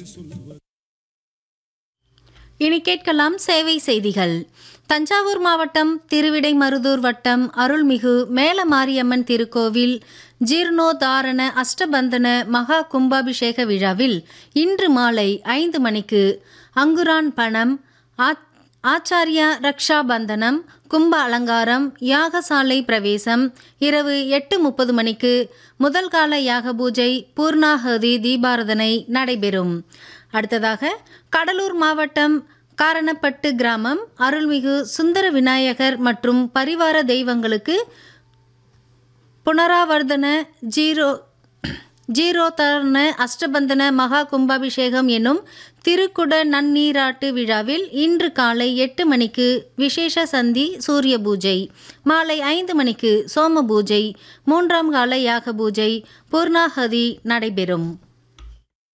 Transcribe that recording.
இனி கேட்கலாம் சேவை செய்திகள் தஞ்சாவூர் மாவட்டம் திருவிடைமருதூர் வட்டம் அருள்மிகு மேலமாரியம்மன் திருக்கோவில் ஜீர்ணோதாரண அஷ்டபந்தன மகா கும்பாபிஷேக விழாவில் இன்று மாலை ஐந்து மணிக்கு அங்குரான் பணம் ஆ- ஆச்சாரியா ரக்ஷா பந்தனம் கும்ப அலங்காரம் யாகசாலை பிரவேசம் இரவு எட்டு முப்பது மணிக்கு முதல் கால யாக பூஜை பூர்ணாகதி தீபாரதனை நடைபெறும் அடுத்ததாக கடலூர் மாவட்டம் காரணப்பட்டு கிராமம் அருள்மிகு சுந்தர விநாயகர் மற்றும் பரிவார தெய்வங்களுக்கு புனராவர்த்தன ஜீரோ ஜீரோதரண அஷ்டபந்தன மகா கும்பாபிஷேகம் எனும் திருக்குட நன்னீராட்டு விழாவில் இன்று காலை எட்டு மணிக்கு விசேஷ சந்தி சூரிய பூஜை மாலை ஐந்து மணிக்கு சோம பூஜை மூன்றாம் கால யாக பூஜை பூர்ணாகதி நடைபெறும்